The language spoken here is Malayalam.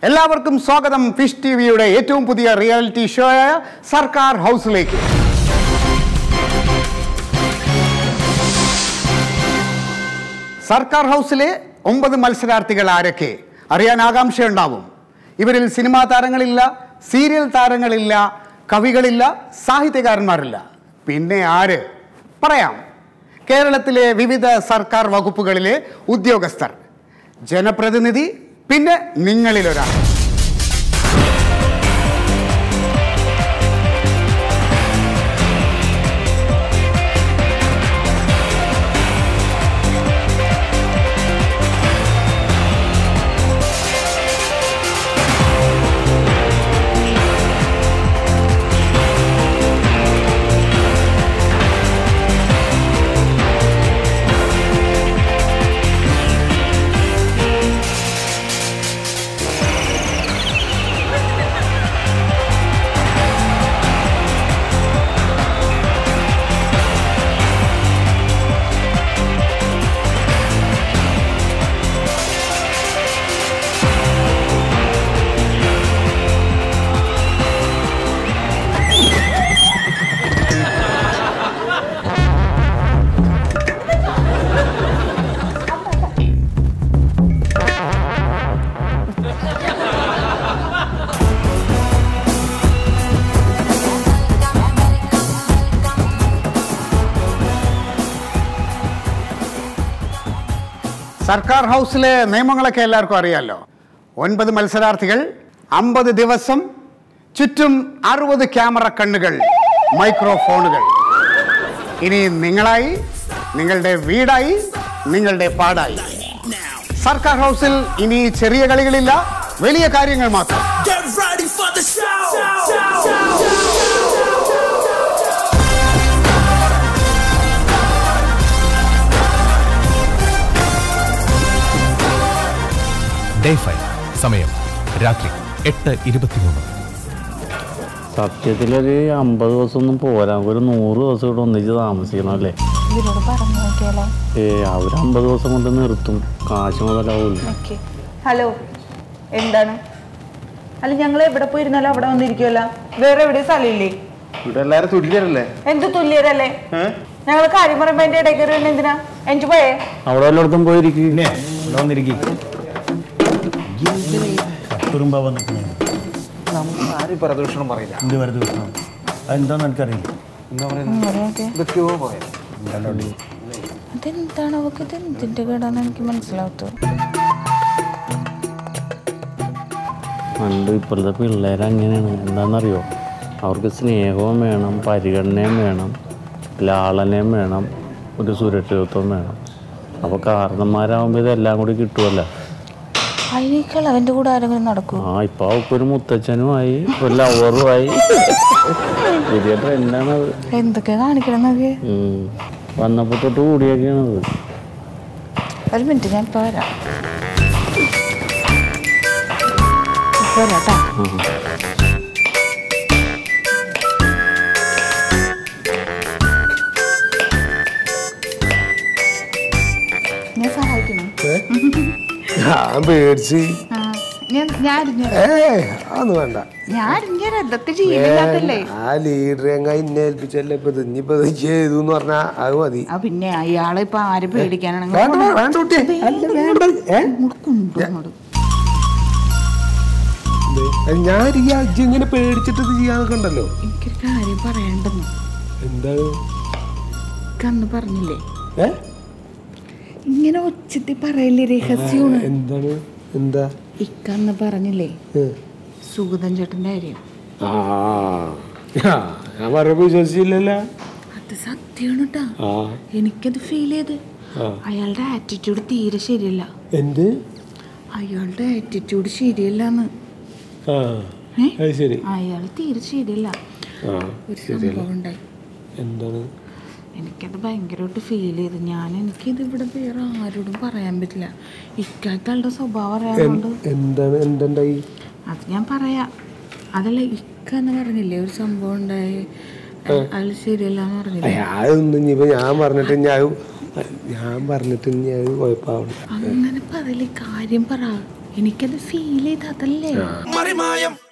എല്ലാവർക്കും സ്വാഗതം ഫിഷ് ടി വിയുടെ ഏറ്റവും പുതിയ റിയാലിറ്റി ഷോയായ സർക്കാർ ഹൗസിലേക്ക് സർക്കാർ ഹൗസിലെ ഒമ്പത് മത്സരാർത്ഥികൾ ആരൊക്കെ അറിയാൻ ആകാംക്ഷയുണ്ടാവും ഇവരിൽ സിനിമാ താരങ്ങളില്ല സീരിയൽ താരങ്ങളില്ല കവികളില്ല സാഹിത്യകാരന്മാരില്ല പിന്നെ ആര് പറയാം കേരളത്തിലെ വിവിധ സർക്കാർ വകുപ്പുകളിലെ ഉദ്യോഗസ്ഥർ ജനപ്രതിനിധി പിന്നെ നിങ്ങളിലൊരാൾ സർക്കാർ ഹൗസിലെ നിയമങ്ങളൊക്കെ എല്ലാവർക്കും അറിയാലോ ഒൻപത് മത്സരാർത്ഥികൾ അമ്പത് ദിവസം ചുറ്റും അറുപത് ക്യാമറ കണ്ണുകൾ മൈക്രോഫോണുകൾ ഇനി നിങ്ങളായി നിങ്ങളുടെ വീടായി നിങ്ങളുടെ പാടായി സർക്കാർ ഹൗസിൽ ഇനി ചെറിയ കളികളില്ല വലിയ കാര്യങ്ങൾ മാത്രം Get ready for the show. Day five സമയം രാത്രി എട്ട് ഇരുപത്തിമൂന്ന് സത്യത്തിലൊരു അമ്പത് ദിവസം ഒന്നും പോരാ ഒരു നൂറ് ദിവസം ഇവിടെ ഒന്നിച്ച് താമസിക്കണം അല്ലേ ഇവരോട് പറഞ്ഞു നോക്കിയാലോ ഏ അവർ അമ്പത് ദിവസം കൊണ്ട് നിർത്തും കാശ് മുതലാവില്ല ഓക്കെ ഹലോ എന്താണ് അല്ല ഞങ്ങൾ എവിടെ പോയിരുന്നാലും അവിടെ വന്നിരിക്കുമല്ലോ വേറെ എവിടെ സ്ഥലമില്ലേ ഇവിടെ എല്ലാരും തുല്യരല്ലേ എന്ത് തുല്യരല്ലേ ഞങ്ങൾ കാര്യം പറയുമ്പോ എന്റെ ഇടയിൽ കയറി വരുന്നത് എന്തിനാ എനിക്ക് പോയേ അവിടെ വല്ലയിടത്തും പോയിരിക്കും കുറുമ്പ വന്നിട്ടുണ്ട് ആരും പരദൂഷണം പറയില്ല എന്ത് വെറുതെ വിട്ടണം അതെന്താന്ന് എനിക്കറിയില്ല എന്താ പറയുന്നത് ഇതൊക്കെയോ പറയാം അതെന്താണ് അവക്ക് ഇത് എന്തിന്റെ കേടാന്ന് എനിക്ക് മനസ്സിലാവത്തത് പണ്ട് ഇപ്പോഴത്തെ പിള്ളേർ അങ്ങനെയാണ് എന്താണെന്നറിയോ അവർക്ക് സ്നേഹവും വേണം പരിഗണനയും വേണം ലാളനയും വേണം ഒരു സുരക്ഷിതത്വം വേണം അപ്പോൾ കാരണന്മാരാകുമ്പോൾ ഇതെല്ലാം കൂടി കിട്ടുമല്ലോ അതിനേക്കാൾ അവന്റെ കൂടെ ആരെങ്കിലും നടക്കൂ ആ ഇപ്പൊ അവൾക്ക് ഒരു മുത്തച്ഛനുമായി ഒരു ലവറുമായി പുതിയ ട്രെൻഡാണത് എന്തൊക്കെ കാണിക്കണമെന്നൊക്കെ ഉം. വന്നപ്പോ തൊട്ട് കൂടിയൊക്കെയാണത് ഒരു മിനിറ്റ് ഞാൻ ഇപ്പൊ വരാം ഇപ്പൊ വരാട്ടാ ഞാൻ സഹായിക്കണം ഞാൻ പേടിച്ച് ആ, ഞാൻ ഞാൻ അരിഞ്ഞു ഏ അതൊന്നും വേണ്ട ഞാൻ അരിഞ്ഞ രഥത്തിൽ ചെയ്യണില്ലാത്തല്ലേ ആ ലീഡർ എങ്ങ ഇന്നെ ഏൽപ്പിച്ചല്ലേ ഇപ്പൊ ഇത് ഇനിയിപ്പൊ ഇത് ചെയ്തു എന്ന് പറഞ്ഞാ അത് മതി ആ പിന്നെ അയാളെ ഇപ്പൊ ആര് പേടിക്കാനാണ് വേണ്ട വേണ്ട കുട്ടിയെ അല്ല വേണ്ട ഏ കൊണ്ടുവന്നോട് അത് ഞാൻ ഈ അജ്ജി ഇങ്ങനെ പേടിച്ചിട്ട് ഇത് ചെയ്യാന്നൊക്കെ ഉണ്ടല്ലോ എനിക്കൊരു കാര്യം പറയണ്ടെന്ന് എന്താണ് കന്ന് പറഞ്ഞില്ലേ ഏ ഇങ്ങനെ ഒച്ചത്തി പറയില്ലേ രഹസ്യമാണ് എന്താണ് എന്താ ഇക്കന്ന് പറഞ്ഞില്ലേ ഏ. സുഗതൻ ചേട്ടന്റെ കാര്യം ആ ആ, ഞാൻ പറഞ്ഞപ്പോ വിശ്വസിച്ചില്ലല്ലോ അത് സത്യമാണ് കേട്ടാ ആ എനിക്കത് ഫീൽ ചെയ്ത് ആ. അയാളുടെ ആറ്റിറ്റ്യൂഡ് തീരെ ശരിയല്ല എന്ത് അയാളുടെ ആറ്റിറ്റ്യൂഡ് ശരിയല്ലാന്ന് ആ ഏ? അത് ശരി അയാൾ തീരെ ശരിയല്ല ആ ഒരു സംഭവം ഉണ്ടായി എന്താണ് എനിക്കത് ഭയങ്കരമായിട്ട് ഫീൽ ചെയ്തു ഞാൻ എനിക്കിത് ഇവിടെ വേറെ ആരോടും പറയാൻ പറ്റില്ല ഇക്കാലത്ത് ആളുടെ സ്വഭാവം അറിയാവുന്നതുകൊണ്ട് എന്താണ് എന്തുണ്ടായി അത് ഞാൻ പറയാ അതല്ല ഇക്ക എന്ന് പറഞ്ഞില്ലേ ഒരു സംഭവം ഉണ്ടായി അയാൾ ശരിയല്ല എന്ന് പറഞ്ഞില്ലേ അതൊന്നും ഇനിയിപ്പോ ഞാൻ പറഞ്ഞിട്ട് ഞാൻ ഞാൻ പറഞ്ഞിട്ട് ഇനി അത് കുഴപ്പമാവണം അങ്ങനെ പറയില്ലേ കാര്യം പറ എനിക്കത് ഫീൽ ചെയ്ത് അതല്ലേ മറിമായം